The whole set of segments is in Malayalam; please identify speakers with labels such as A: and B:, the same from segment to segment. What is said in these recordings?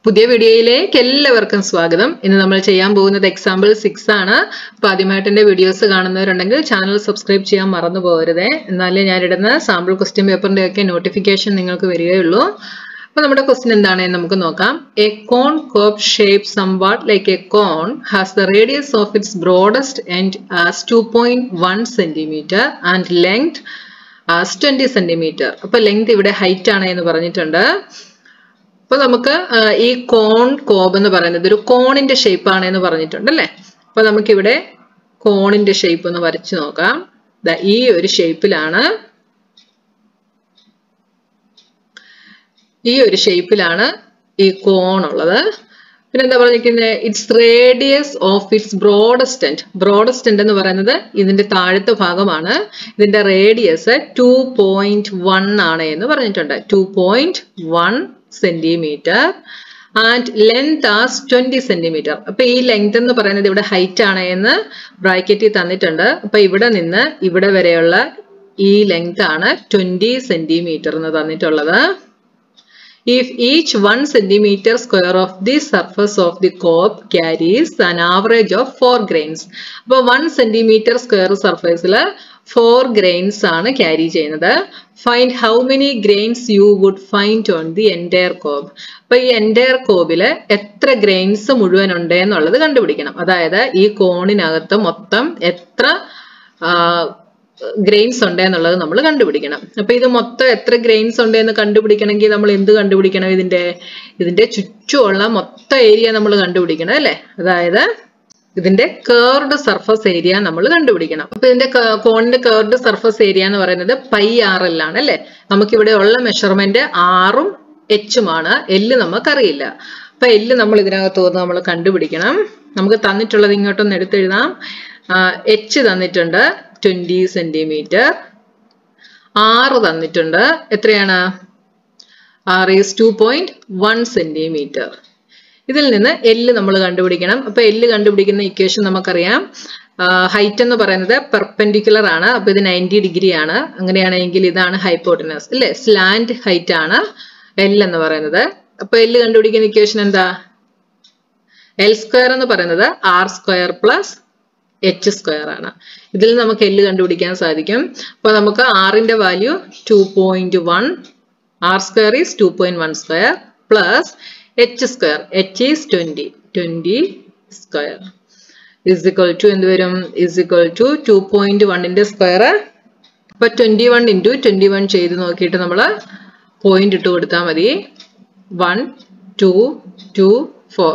A: പുതിയ വീഡിയോയിലേക്ക് എല്ലാവർക്കും സ്വാഗതം ഇന്ന് നമ്മൾ ചെയ്യാൻ പോകുന്നത് എക്സാമ്പിൾ സിക്സ് ആണ് അപ്പൊ ആദ്യമായിട്ട് എന്റെ വീഡിയോസ് കാണുന്നവരുണ്ടെങ്കിൽ ചാനൽ സബ്സ്ക്രൈബ് ചെയ്യാൻ മറന്നു പോകരുതേ എന്നാലേ ഞാനിടുന്ന സാമ്പിൾ ക്വസ്റ്റ്യൻ പേപ്പറിന്റെ ഒക്കെ നോട്ടിഫിക്കേഷൻ നിങ്ങൾക്ക് വരികയുള്ളൂ അപ്പൊ നമ്മുടെ ക്വസ്റ്റ്യൻ എന്താണെന്ന് നമുക്ക് നോക്കാം a cone cup shape somewhat like a cone has the radius of its broadest end as two point one centimetre and length as twenty centimetre അപ്പൊ ലെങ്ത് ഇവിടെ ഹൈറ്റ് ആണ് എന്ന് പറഞ്ഞിട്ടുണ്ട് അപ്പൊ നമുക്ക് ഈ കോൺ കോബ് എന്ന് പറയുന്നത് ഒരു കോണിന്റെ ഷേപ്പ് ആണ് എന്ന് പറഞ്ഞിട്ടുണ്ട് അല്ലേ അപ്പൊ നമുക്കിവിടെ കോണിന്റെ ഷേപ്പ് ഒന്ന് വരച്ചു നോക്കാം ഈ ഒരു ഷേപ്പിലാണ് ഈ ഒരു ഷേപ്പിലാണ് ഈ കോൺ ഉള്ളത് പിന്നെ എന്താ പറഞ്ഞിരിക്കുന്നത് its radius of its broadest end broadest end എന്ന് പറയുന്നത് ഇതിന്റെ താഴത്തെ ഭാഗമാണ് ഇതിന്റെ റേഡിയസ് ടു പോയിന്റ് വൺ ആണ് എന്ന് പറഞ്ഞിട്ടുണ്ട് two point one centimetre and length as twenty centimetre അപ്പൊ ഈ ലെങ്ത് എന്ന് പറയുന്നത് ഇവിടെ ഹൈറ്റ് ആണ് എന്ന് ബ്രാക്കറ്റിൽ തന്നിട്ടുണ്ട് അപ്പൊ ഇവിടെ നിന്ന് ഇവിടെ വരെയുള്ള ഈ ലെങ്ത് ആണ് ട്വന്റി സെന്റിമീറ്റർ എന്ന് തന്നിട്ടുള്ളത് if each 1 centimeter square of the surface of the cob carries an average of 4 grains അപ്പോൾ 1 centimeter square surfaceൽ 4 grains ആണ് ക്യാരി ചെയ്യുന്നത് find how many grains you would find on the entire cob അപ്പൊ ഈ എൻറ്റയർ കോബിൽ എത്ര ഗ്രെയിൻസ് മുഴുവൻ ഉണ്ട് എന്നുള്ളത് കണ്ടുപിടിക്കണം അതായത് ഈ കോണിനകത്ത് മൊത്തം എത്ര ഗ്രെയിൻസ് ഉണ്ട് എന്നുള്ളത് നമ്മൾ കണ്ടുപിടിക്കണം അപ്പൊ ഇത് മൊത്തം എത്ര ഗ്രെയിൻസ് ഉണ്ട് എന്ന് കണ്ടുപിടിക്കണമെങ്കിൽ നമ്മൾ എന്ത് കണ്ടുപിടിക്കണം ഇതിന്റെ ഇതിന്റെ ചുറ്റുമുള്ള മൊത്തം ഏരിയ നമ്മൾ കണ്ടുപിടിക്കണം അല്ലെ അതായത് ഇതിന്റെ കേർഡ് സർഫസ് ഏരിയ നമ്മൾ കണ്ടുപിടിക്കണം അപ്പൊ ഇതിന്റെ കോണിന്റെ കേർഡ് സർഫസ് ഏരിയ എന്ന് പറയുന്നത് പൈ ആർ എൽ ആണ് അല്ലെ നമുക്കിവിടെ ഉള്ള മെഷർമെന്റ് ആറും എച്ചുമാണ് എല്ല് നമുക്കറിയില്ല അപ്പൊ എല്ല് നമ്മൾ ഇതിനകത്ത് നമ്മൾ കണ്ടുപിടിക്കണം നമുക്ക് തന്നിട്ടുള്ളത് ഇങ്ങോട്ടൊന്ന് എടുത്തെഴുതാം എച്ച് തന്നിട്ടുണ്ട് ട്വന്റി സെന്റിമീറ്റർ ആറ് തന്നിട്ടുണ്ട് എത്രയാണ് R is two point one centimetre ഇതിൽ നിന്ന് എല്ല് നമ്മൾ കണ്ടുപിടിക്കണം അപ്പൊ എല്ല് കണ്ടുപിടിക്കുന്ന ഇക്വേഷൻ നമുക്കറിയാം ഹൈറ്റ് എന്ന് പറയുന്നത് പെർപെൻഡിക്കുലർ ആണ് അപ്പൊ ഇത് നയൻറ്റി ഡിഗ്രി ആണ് അങ്ങനെയാണെങ്കിൽ ഇതാണ് ഹൈപ്പോട്ടനസ് അല്ലെ സ്ലാൻഡ് ഹൈറ്റ് ആണ് എൽ എന്ന് പറയുന്നത് അപ്പൊ എല്ല് കണ്ടുപിടിക്കുന്ന ഇക്വേഷൻ എന്താ എൽ സ്ക്വയർ എന്ന് പറയുന്നത് R square plus H square ആണ് ഇതിൽ നമുക്ക് എല്ല് കണ്ടുപിടിക്കാൻ സാധിക്കും അപ്പൊ നമുക്ക് ആറിന്റെ value two point one R square is two point one square plus H square H is twenty twenty square is equal to എന്ത് വരും is equal to two point വണ്ണിന്റെ സ്ക്വയർ അപ്പൊ twenty one into twenty one ചെയ്ത് നോക്കിയിട്ട് നമ്മൾ പോയിന്റ് ഇട്ട് കൊടുത്താൽ മതി one two two four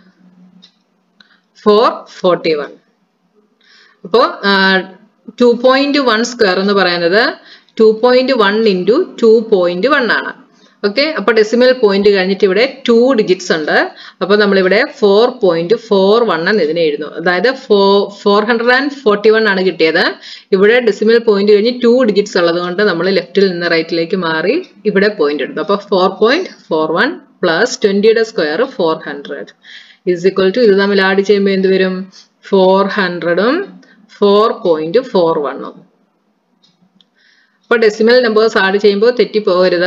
A: four forty one അപ്പോൾ ടു പോയിന്റ് വൺ സ്ക്വയർ എന്ന് പറയുന്നത് two point one into two point one ആണ് ഓക്കെ അപ്പൊ ഡെസിമൽ പോയിന്റ് കഴിഞ്ഞിട്ട് ഇവിടെ ടു ഡിജിറ്റ്സ് ഉണ്ട് അപ്പൊ നമ്മളിവിടെ ഫോർ പോയിന്റ് ഫോർ വൺ എന്ന് ഇതിനെ എഴുതുന്നു അതായത് four four hundred and forty one ആണ് കിട്ടിയത് ഇവിടെ ഡെസിമൽ പോയിന്റ് കഴിഞ്ഞ് ടു ഡിജിറ്റ്സ് ഉള്ളത് കൊണ്ട് നമ്മൾ ലെഫ്റ്റിൽ നിന്ന് റൈറ്റിലേക്ക് മാറി ഇവിടെ പോയിന്റ് എടുത്തു അപ്പൊ four point four one plus ട്വന്റിയുടെ square four hundred is equal to ഇത് തമ്മിൽ ആഡ് ചെയ്യുമ്പോൾ എന്ത് വരും ഫോർ ഹൺഡ്രഡും ഫോർ പോയിന്റ് ഫോർ വണ്ണും അപ്പൊ ഡെസിമൽ നമ്പേഴ്സ് ആഡ് ചെയ്യുമ്പോൾ തെറ്റിപ്പോകരുത്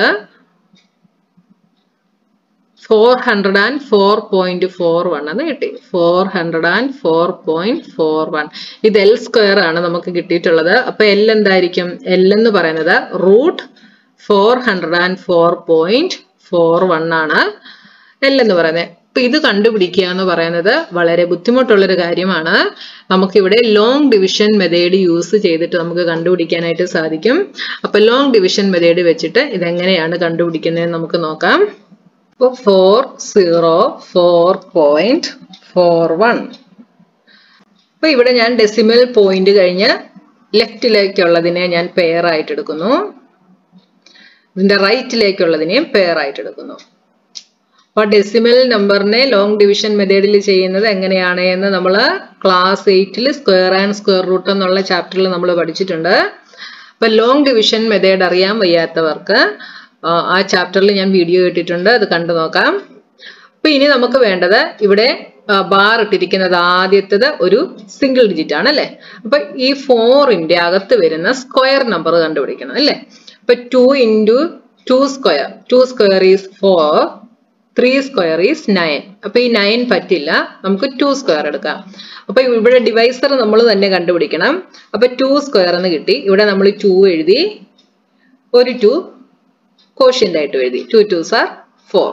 A: four hundred and four point four one എന്ന് കിട്ടി four hundred and four point four one ഇത് എൽ സ്ക്വയർ ആണ് നമുക്ക് കിട്ടിയിട്ടുള്ളത് അപ്പൊ എൽ എന്തായിരിക്കും എൽ എന്ന് പറയുന്നത് root four hundred and four point four one ആണ് എൽ എന്ന് പറയുന്നത് അപ്പൊ ഇത് കണ്ടുപിടിക്കുക എന്ന് പറയുന്നത് വളരെ ബുദ്ധിമുട്ടുള്ളൊരു കാര്യമാണ് നമുക്കിവിടെ ലോങ് ഡിവിഷൻ മെത്തേഡ് യൂസ് ചെയ്തിട്ട് നമുക്ക് കണ്ടുപിടിക്കാനായിട്ട് സാധിക്കും അപ്പൊ ലോങ് ഡിവിഷൻ മെത്തേഡ് വെച്ചിട്ട് ഇതെങ്ങനെയാണ് കണ്ടുപിടിക്കുന്നത് നമുക്ക് നോക്കാം അപ്പോൾ four zero four point four one അപ്പൊ ഇവിടെ ഞാൻ ഡെസിമൽ പോയിന്റ് കഴിഞ്ഞ് ലെഫ്റ്റിലേക്കുള്ളതിനെ ഞാൻ പെയർ ആയിട്ട് എടുക്കുന്നു ഇതിന്റെ റൈറ്റിലേക്കുള്ളതിനെയും പെയർ ആയിട്ട് എടുക്കുന്നു അപ്പൊ ഡെസിമൽ നമ്പറിനെ ലോങ് ഡിവിഷൻ മെത്തേഡിൽ ചെയ്യുന്നത് എങ്ങനെയാണ് എന്ന് നമ്മൾ ക്ലാസ് എയ്റ്റിൽ സ്ക്വയർ ആൻഡ് സ്ക്വയർ റൂട്ട് എന്നുള്ള ചാപ്റ്ററിൽ നമ്മൾ പഠിച്ചിട്ടുണ്ട് അപ്പൊ ലോങ് ഡിവിഷൻ മെത്തേഡ് അറിയാൻ വയ്യാത്തവർക്ക് ആ ചാപ്റ്ററിൽ ഞാൻ വീഡിയോ ഇട്ടിട്ടുണ്ട് അത് കണ്ടു നോക്കാം അപ്പൊ ഇനി നമുക്ക് വേണ്ടത് ഇവിടെ ബാർ ഇട്ടിരിക്കുന്നത് ആദ്യത്തത് ഒരു സിംഗിൾ ഡിജിറ്റ് ആണ് അല്ലെ അപ്പൊ ഈ ഫോറിന്റെ അകത്ത് വരുന്ന സ്ക്വയർ നമ്പർ കണ്ടുപിടിക്കണം അല്ലെ അപ്പൊ two into two square two square is four three square is nine അപ്പൊ ഈ നയൻ പറ്റില്ല നമുക്ക് ടു സ്ക്വയർ എടുക്കാം അപ്പൊ ഇവിടെ ഡിവൈസർ നമ്മൾ തന്നെ കണ്ടുപിടിക്കണം അപ്പൊ ടു സ്ക്വയർ എന്ന് കിട്ടി ഇവിടെ നമ്മൾ ടു എഴുതി ഒരു ടു കോഷ്യന്റ് ആയിട്ട് എഴുതി two two are four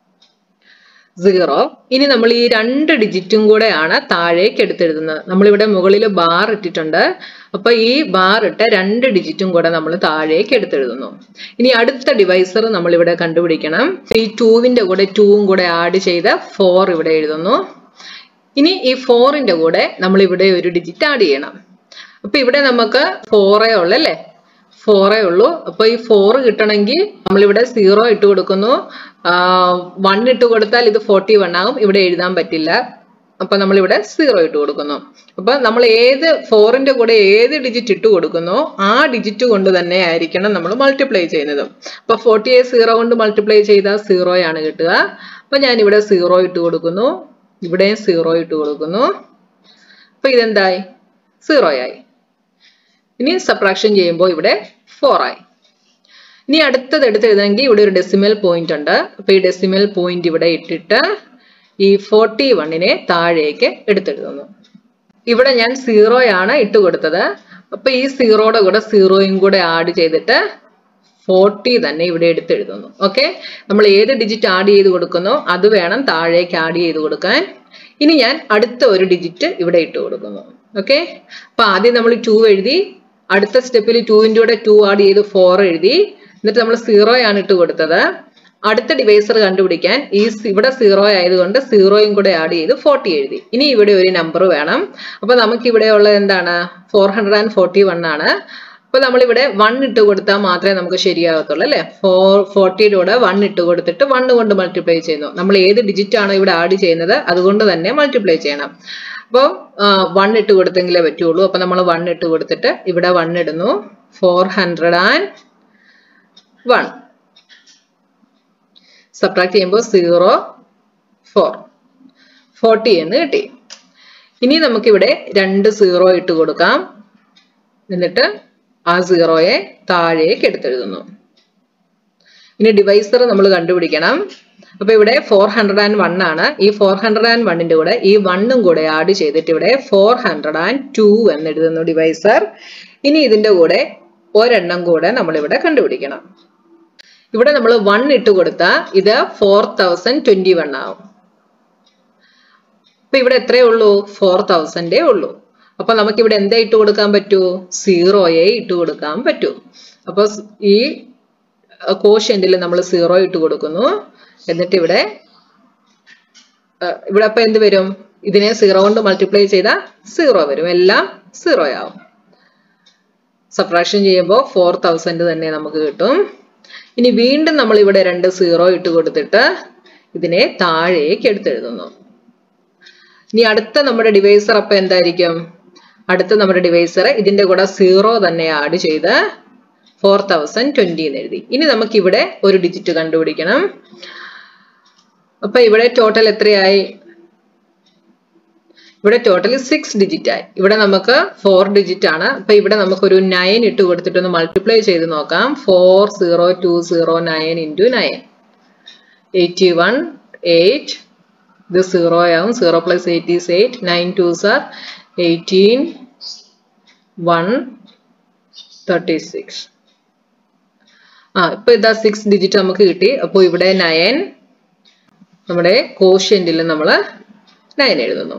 A: zero ഇനി നമ്മൾ ഈ രണ്ട് ഡിജിറ്റും കൂടെയാണ് താഴേക്ക് എടുത്തെഴുതുന്നത് നമ്മളിവിടെ മുകളിൽ ബാർ ഇട്ടിട്ടുണ്ട് അപ്പൊ ഈ ബാർ ഇട്ട രണ്ട് ഡിജിറ്റും കൂടെ നമ്മൾ താഴേക്ക് എടുത്തെഴുതുന്നു ഇനി അടുത്ത ഡിവൈസർ നമ്മൾ ഇവിടെ കണ്ടുപിടിക്കണം ഈ ടൂവിന്റെ കൂടെ ടൂവും കൂടെ ആഡ് ചെയ്ത് ഫോർ ഇവിടെ എഴുതുന്നു ഇനി ഈ ഫോറിന്റെ കൂടെ നമ്മൾ ഇവിടെ ഒരു ഡിജിറ്റ് ആഡ് ചെയ്യണം അപ്പൊ ഇവിടെ നമുക്ക് ഫോറേ ഉള്ളു അല്ലേ ഫോറേ ഉള്ളൂ അപ്പൊ ഈ ഫോർ കിട്ടണമെങ്കിൽ നമ്മളിവിടെ സീറോ ഇട്ട് കൊടുക്കുന്നു വൺ ഇട്ട് കൊടുത്താൽ ഇത് ഫോർട്ടി വൺ ആകും ഇവിടെ എഴുതാൻ പറ്റില്ല അപ്പൊ നമ്മളിവിടെ സീറോ ഇട്ട് കൊടുക്കുന്നു അപ്പൊ നമ്മൾ ഏത് ഫോറിന്റെ കൂടെ ഏത് ഡിജിറ്റ് ഇട്ട് കൊടുക്കുന്നോ ആ ഡിജിറ്റ് കൊണ്ട് തന്നെ ആയിരിക്കണം നമ്മൾ മൾട്ടിപ്ലൈ ചെയ്യുന്നത് അപ്പൊ ഫോർട്ടി എ സീറോ കൊണ്ട് മൾട്ടിപ്ലൈ ചെയ്താൽ സീറോയാണ് കിട്ടുക അപ്പൊ ഞാൻ ഇവിടെ സീറോ ഇട്ട് കൊടുക്കുന്നു ഇവിടെയും സീറോ ഇട്ട് കൊടുക്കുന്നു അപ്പൊ ഇതെന്തായി സീറോ ആയി ഇനി സബ്ട്രാക്ഷൻ ചെയ്യുമ്പോൾ ഇവിടെ ഫോർ ആയി ഇനി അടുത്തത് എടുത്ത് എഴുതണമെങ്കിൽ ഇവിടെ ഒരു ഡെസിമൽ പോയിന്റ് ഉണ്ട് അപ്പൊ ഈ ഡെസിമൽ പോയിന്റ് ഇവിടെ ഇട്ടിട്ട് ഈ ഫോർട്ടി വണ്ണിനെ താഴേക്ക് എടുത്തെഴുതുന്നു ഇവിടെ ഞാൻ സീറോയാണ് ഇട്ട് കൊടുത്തത് അപ്പൊ ഈ സീറോയുടെ കൂടെ സീറോയും കൂടെ ആഡ് ചെയ്തിട്ട് ഫോർട്ടി തന്നെ ഇവിടെ എടുത്തെഴുതുന്നു ഓക്കെ നമ്മൾ ഏത് ഡിജിറ്റ് ആഡ് ചെയ്ത് കൊടുക്കുന്നോ അത് വേണം താഴേക്ക് ആഡ് ചെയ്ത് കൊടുക്കാൻ ഇനി ഞാൻ അടുത്ത ഒരു ഡിജിറ്റ് ഇവിടെ ഇട്ട് കൊടുക്കുന്നു ഓക്കെ അപ്പൊ ആദ്യം നമ്മൾ ടു എഴുതി അടുത്ത സ്റ്റെപ്പിൽ ടുവിൻ്റെ കൂടെ ടു ആഡ് ചെയ്ത് ഫോർ എഴുതി എന്നിട്ട് നമ്മൾ സീറോ ആണ് ഇട്ട് കൊടുത്തത് അടുത്ത ഡിവൈസർ കണ്ടുപിടിക്കാൻ ഈ ഇവിടെ സീറോ ആയതുകൊണ്ട് സീറോയും കൂടെ ആഡ് ചെയ്ത് ഫോർട്ടി എഴുതി ഇനി ഇവിടെ ഒരു നമ്പർ വേണം അപ്പൊ നമുക്ക് ഇവിടെ ഉള്ളത് എന്താണ് four hundred and forty one ആണ് അപ്പൊ നമ്മളിവിടെ വൺ ഇട്ട് കൊടുത്താൽ മാത്രമേ നമുക്ക് ശരിയാകത്തുള്ളൂ അല്ലെ ഫോർ ഫോർട്ടിയുടെ കൂടെ വൺ ഇട്ട് കൊടുത്തിട്ട് വൺ കൊണ്ട് മൾട്ടിപ്ലൈ ചെയ്യുന്നു നമ്മൾ ഏത് ഡിജിറ്റ് ആണോ ഇവിടെ ആഡ് ചെയ്യുന്നത് അതുകൊണ്ട് തന്നെ മൾട്ടിപ്ലൈ ചെയ്യണം അപ്പോൾ വൺ ഇട്ട് കൊടുത്തെങ്കിലേ പറ്റുള്ളൂ അപ്പൊ നമ്മൾ വൺ ഇട്ട് കൊടുത്തിട്ട് ഇവിടെ വൺ ഇടുന്നു four hundred and one subtract ചെയ്യുമ്പോൾ സീറോ ഫോർ ഫോർട്ടി എന്ന് കിട്ടി ഇനി നമുക്കിവിടെ രണ്ട് സീറോ ഇട്ട് കൊടുക്കാം എന്നിട്ട് ആ സീറോയെ താഴേക്ക് എടുത്തെഴുതുന്നു ഇനി ഡിവൈസർ നമ്മൾ കണ്ടുപിടിക്കണം അപ്പൊ ഇവിടെ ഫോർ ഹൺഡ്രഡ് ആൻഡ് വൺ ആണ് ഈ ഫോർ ഹൺഡ്രഡ് ആൻഡ് വണ്ണിന്റെ കൂടെ ഈ വണ്ണും കൂടെ ആഡ് ചെയ്തിട്ട് ഇവിടെ ഫോർ ഹൺഡ്രഡ് ആൻഡ് ടു എന്ന് എഴുതുന്നു ഡിവൈസർ ഇനി ഇതിന്റെ കൂടെ ഒരെണ്ണം കൂടെ നമ്മൾ ഇവിടെ കണ്ടുപിടിക്കണം ഇവിടെ നമ്മൾ വൺ ഇട്ട് കൊടുത്താൽ ഇത് ഫോർ തൗസൻഡ് ട്വന്റി വൺ ആവും അപ്പൊ ഇവിടെ എത്രയേ ഉള്ളൂ ഫോർ തൗസൻഡേ ഉള്ളൂ അപ്പൊ നമുക്ക് ഇവിടെ എന്താ ഇട്ട് കൊടുക്കാൻ പറ്റൂ സീറോയെ ഇട്ട് കൊടുക്കാൻ പറ്റൂ അപ്പൊ ഈ കോഷ്യന്റിൽ നമ്മൾ സീറോ ഇട്ട് കൊടുക്കുന്നു എന്നിട്ട് ഇവിടെ ഇവിടെ അപ്പൊ എന്ത് വരും ഇതിനെ സീറോ കൊണ്ട് മൾട്ടിപ്ലൈ ചെയ്താൽ സീറോ വരും എല്ലാം സീറോ ആവും സബ്ട്രാക്ഷൻ ചെയ്യുമ്പോൾ ഫോർ തൗസൻഡ് തന്നെ നമുക്ക് കിട്ടും ഇനി വീണ്ടും നമ്മൾ ഇവിടെ രണ്ട് സീറോ ഇട്ട് കൊടുത്തിട്ട് ഇതിനെ താഴേക്ക് എടുത്തെഴുതുന്നു ഇനി അടുത്ത നമ്മുടെ ഡിവൈസർ അപ്പൊ എന്തായിരിക്കും അടുത്ത നമ്മുടെ ഡിവൈസർ ഇതിന്റെ കൂടെ സീറോ തന്നെ ആഡ് ചെയ്ത് ഫോർ തൗസൻഡ് ട്വന്റി എന്ന് എഴുതി ഇനി നമുക്ക് ഇവിടെ ഒരു ഡിജിറ്റ് കണ്ടുപിടിക്കണം അപ്പൊ ഇവിടെ ടോട്ടൽ എത്രയായി ഇവിടെ ടോട്ടൽ സിക്സ് ഡിജിറ്റ് ആയി ഇവിടെ നമുക്ക് ഫോർ ഡിജിറ്റ് ആണ് അപ്പൊ ഇവിടെ നമുക്ക് ഒരു നയൻ ഇട്ട് കൊടുത്തിട്ട് ഒന്ന് മൾട്ടിപ്ലൈ ചെയ്ത് നോക്കാം four zero two zero nine into nine eighty one eight ഇത് സീറോ ആവും zero plus eight is eight nine two are eighteen one thirty six ആ ഇപ്പൊ ഇതാ സിക്സ് ഡിജിറ്റ് നമുക്ക് കിട്ടി അപ്പോൾ ഇവിടെ നയൻ നമ്മുടെ കോഷ്യന്റിൽ നമ്മൾ നയൻ എഴുതുന്നു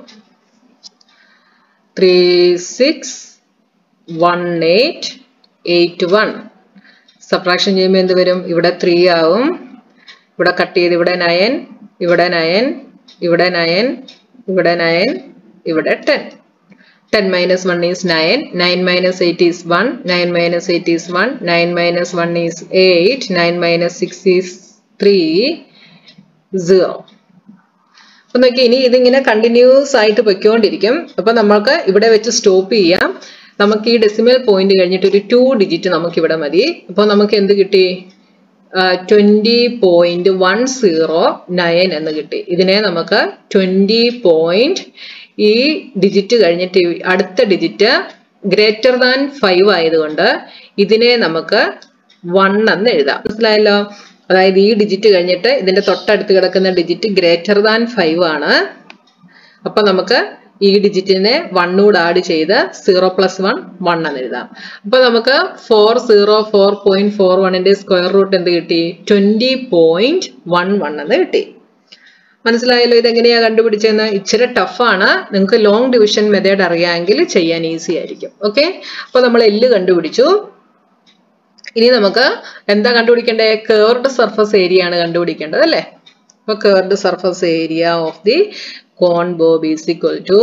A: three six one eight eight one subtraction ചെയ്യുമ്പോൾ എന്ത് വരും ഇവിടെ ത്രീ ആവും ഇവിടെ കട്ട് ചെയ്ത് ഇവിടെ നയൻ ഇവിടെ നയൻ ഇവിടെ നയൻ ഇവിടെ നയൻ ഇവിടെ ten ten minus one is nine nine minus eight is one nine minus eight is one nine minus one is eight nine minus six is three zero അപ്പൊ നോക്കി ഇനി ഇതിങ്ങനെ കണ്ടിന്യൂസ് ആയിട്ട് പൊയ്ക്കൊണ്ടിരിക്കും അപ്പൊ നമ്മൾക്ക് ഇവിടെ വെച്ച് സ്റ്റോപ്പ് ചെയ്യാം നമുക്ക് ഈ ഡെസിമൽ പോയിന്റ് കഴിഞ്ഞിട്ട് ഒരു ടു ഡിജിറ്റ് നമുക്ക് ഇവിടെ മതി അപ്പോൾ നമുക്ക് എന്ത് കിട്ടി twenty point one zero nine എന്ന് കിട്ടി ഇതിനെ നമുക്ക് ട്വന്റി പോയിന്റ് ഈ ഡിജിറ്റ് കഴിഞ്ഞിട്ട് അടുത്ത ഡിജിറ്റ് ഗ്രേറ്റർ ദാൻ ഫൈവ് ആയതുകൊണ്ട് ഇതിനെ നമുക്ക് വൺ എന്ന് എഴുതാം മനസ്സിലായല്ലോ അതായത് ഈ ഡിജിറ്റ് കഴിഞ്ഞിട്ട് ഇതിന്റെ തൊട്ടടുത്ത് കിടക്കുന്ന ഡിജിറ്റ് ഗ്രേറ്റർ ദാൻ ഫൈവ് ആണ് അപ്പൊ നമുക്ക് ഈ ഡിജിറ്റിനെ വണ്ണൂടെ ആഡ് ചെയ്ത് സീറോ പ്ലസ് വൺ വൺ എന്ന് എഴുതാം അപ്പൊ നമുക്ക് four zero four point four വണ്ണിന്റെ സ്ക്വയർ റൂട്ട് എന്ത് കിട്ടി ട്വന്റി പോയിന്റ് വൺ വൺ എന്ന് കിട്ടി മനസ്സിലായല്ലോ ഇതെങ്ങനെയാ കണ്ടുപിടിച്ചതെന്ന് ഇച്ചിരി ടഫാണ് നിങ്ങൾക്ക് ലോങ് ഡിവിഷൻ മെത്തേഡ് അറിയാമെങ്കിൽ ചെയ്യാൻ ഈസി ആയിരിക്കും ഓക്കെ അപ്പൊ നമ്മൾ എല്ല് കണ്ടുപിടിച്ചു ഇനി നമുക്ക് എന്താ കണ്ടുപിടിക്കേണ്ടത് കേർഡ് സർഫസ് ഏരിയ ആണ് കണ്ടുപിടിക്കേണ്ടത് അല്ലേ അപ്പൊ curved surface area of the corn cob is equal to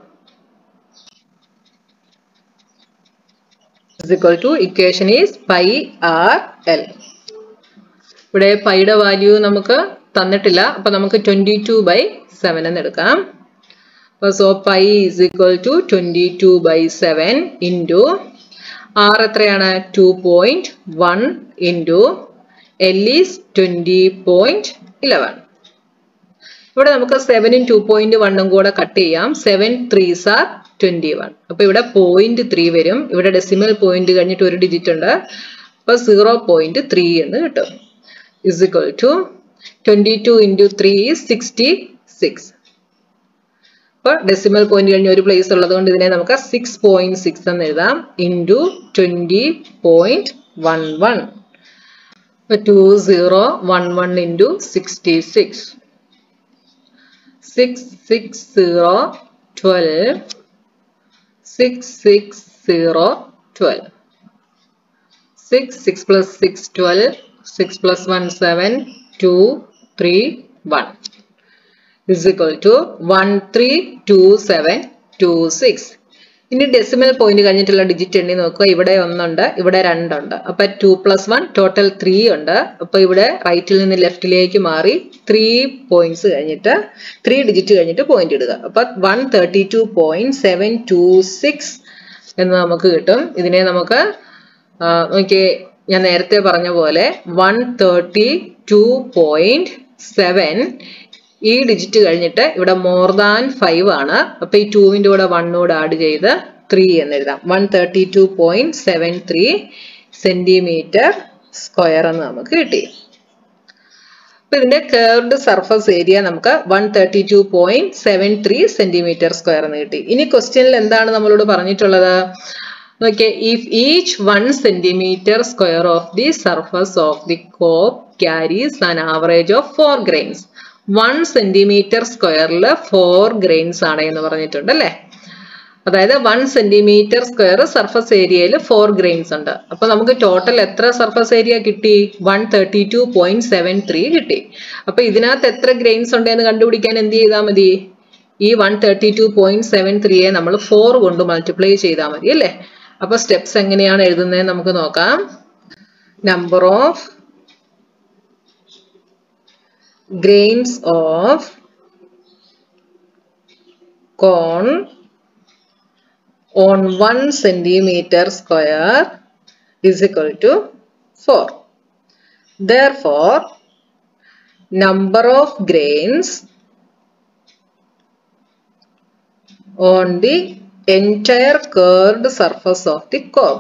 A: is equal to equation is pi r l ഇവിടെ പൈയുടെ വാല്യൂ നമുക്ക് തന്നിട്ടില്ല അപ്പൊ നമുക്ക് ട്വന്റി ടു ബൈ സെവൻ എന്ന് എടുക്കാം അപ്പൊ so pi is equal to twenty two by seven into R എത്രയാണ് two point one into L is twenty point eleven ഇവിടെ നമുക്ക് സെവനും ടു പോയിന്റ് വണ്ണും കൂടെ കട്ട് ചെയ്യാം seven threes are twenty one അപ്പൊ ഇവിടെ പോയിന്റ് ത്രീ വരും ഇവിടെ ഡെസിമൽ പോയിന്റ് കഴിഞ്ഞിട്ട് ഒരു ഡിജിറ്റ് ഉണ്ട് അപ്പൊ സീറോ പോയിന്റ് ത്രീ എന്ന് കിട്ടും is equal to 22 into 3 is 66. അപ്പോൾ ഡെസിമൽ പോയിന്റ് കഴിഞ്ഞ് ഒരു പ്ലേസ് ഉള്ളത് കൊണ്ട് ഇതിനെ നമുക്ക് സിക്സ് പോയിന്റ് സിക്സ് എന്ന് എഴുതാം into twenty point one one two zero one one into sixty six six six zero twelve six six zero twelve six six plus six twelve 6 plus 1 7 2 3 1 is equal to 1 3 2 7 2 6 ഇനി ഡെസിമൽ പോയിന്റ് കഴിഞ്ഞിട്ടുള്ള ഡിജിറ്റ് എണ്ണി നോക്കുക ഇവിടെ ഒന്നുണ്ട് ഇവിടെ രണ്ടുണ്ട് അപ്പൊ two plus one total three ഉണ്ട് അപ്പൊ ഇവിടെ റൈറ്റിൽ നിന്ന് ലെഫ്റ്റിലേക്ക് മാറി ത്രീ പോയിന്റ്സ് കഴിഞ്ഞിട്ട് ത്രീ ഡിജിറ്റ് കഴിഞ്ഞിട്ട് പോയിന്റ് ഇടുക അപ്പൊ one thirty two point seven two six എന്ന് നമുക്ക് കിട്ടും ഇതിനെ നമുക്ക് നോക്കിയേ ഞാൻ നേരത്തെ പറഞ്ഞ പോലെ one thirty two point seven ഈ ഡിജിറ്റ് കഴിഞ്ഞിട്ട് ഇവിടെ മോർ ദാൻ ഫൈവ് ആണ് അപ്പൊ ഈ ടൂവിന്റെ കൂടെ വണ്ണൂടെ ആഡ് ചെയ്ത് ത്രീ എന്ന് എഴുതാം one thirty two point seven three centimetre square എന്ന് നമുക്ക് കിട്ടി അപ്പൊ ഇതിന്റെ കേർഡ് സർഫസ് ഏരിയ നമുക്ക് one thirty two point seven three centimetre square എന്ന് കിട്ടി ഇനി ക്വസ്റ്റ്യനിൽ എന്താണ് നമ്മളോട് പറഞ്ഞിട്ടുള്ളത് Okay, if each one centimeter square of the surface of the cob carries an average of 4 grains. 1 centimeter സ്ക്വയറിൽ ഫോർ ഗ്രെയിൻസ് ആണ് എന്ന് പറഞ്ഞിട്ടുണ്ട് അല്ലേ അതായത് വൺ സെന്റിമീറ്റർ സ്ക്വയർ സർഫസ് ഏരിയയിൽ ഫോർ ഗ്രെയിൻസ് ഉണ്ട് അപ്പൊ നമുക്ക് ടോട്ടൽ എത്ര സർഫസ് ഏരിയ കിട്ടി one thirty two point seven three കിട്ടി അപ്പൊ ഇതിനകത്ത് എത്ര ഗ്രെയിൻസ് ഉണ്ട് എന്ന് കണ്ടുപിടിക്കാൻ എന്ത് ചെയ്താൽ മതി ഈ one thirty two point seven ത്രീയെ നമ്മൾ ഫോർ കൊണ്ട് മൾട്ടിപ്ലൈ ചെയ്താൽ മതി അല്ലേ അപ്പൊ സ്റ്റെപ്സ് എങ്ങനെയാണ് എഴുതുന്നത് നമുക്ക് നോക്കാം number of grains of corn on one centimetre square is equal to 4. Therefore, number of grains on the entire curved surface of the cob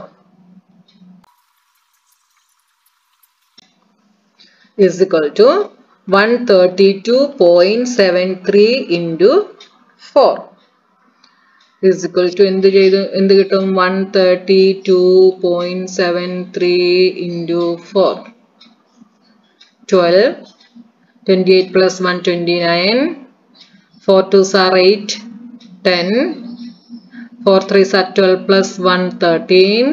A: is equal to 132.73 into 4 is equal to എന്ത് ചെയ്തു എന്ത് കിട്ടും 132.73 into 4 12 28 plus 1 29 4 2s are 8 10 4 3s are 12 plus 1 13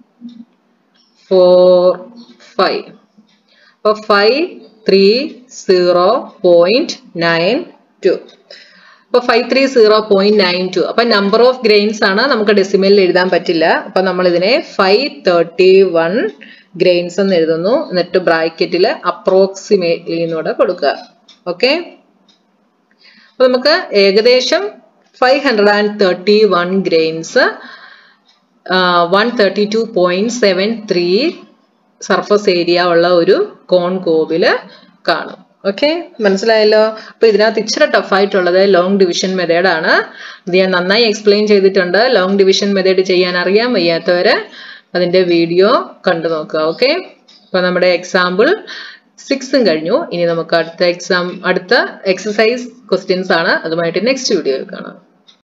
A: 4 5 അപ്പോൾ five three zero point nine two അപ്പോൾ five three zero point nine two അപ്പം നമ്പർ ഓഫ് ഗ്രെയിൻസ് ആണ് നമുക്ക് ഡെസിമലിൽ എഴുതാൻ പറ്റില്ല അപ്പം നമ്മൾ ഇതിനെ ഫൈവ് തേർട്ടി വൺ ഗ്രെയിൻസ് എന്ന് എഴുതുന്നു എന്നിട്ട് ബ്രാക്കറ്റിൽ അപ്രോക്സിമേറ്റ്ലി എന്നൂടെ കൊടുക്കുക ഓക്കെ അപ്പൊ നമുക്ക് ഏകദേശം five hundred and thirty one grains one thirty two point seven three surface area ഉള്ള ഒരു കോൺ കോവില് കാണും ഓക്കെ മനസ്സിലായല്ലോ അപ്പൊ ഇതിനകത്ത് ഇച്ചിരി ടഫ് ആയിട്ടുള്ളത് ലോങ് ഡിവിഷൻ മെത്തേഡ് ആണ് ഇത് ഞാൻ നന്നായി എക്സ്പ്ലെയിൻ ചെയ്തിട്ടുണ്ട് ലോങ് ഡിവിഷൻ മെത്തേഡ് ചെയ്യാൻ അറിയാൻ വയ്യാത്തവര് അതിന്റെ വീഡിയോ കണ്ടു നോക്കുക ഓക്കെ അപ്പൊ നമ്മുടെ എക്സാമ്പിൾ സിക്സും കഴിഞ്ഞു ഇനി നമുക്ക് അടുത്ത എക്സാം അടുത്ത എക്സസൈസ് ക്വസ്റ്റ്യൻസ് ആണ് അതുമായിട്ട് നെക്സ്റ്റ് വീഡിയോയിൽ കാണാം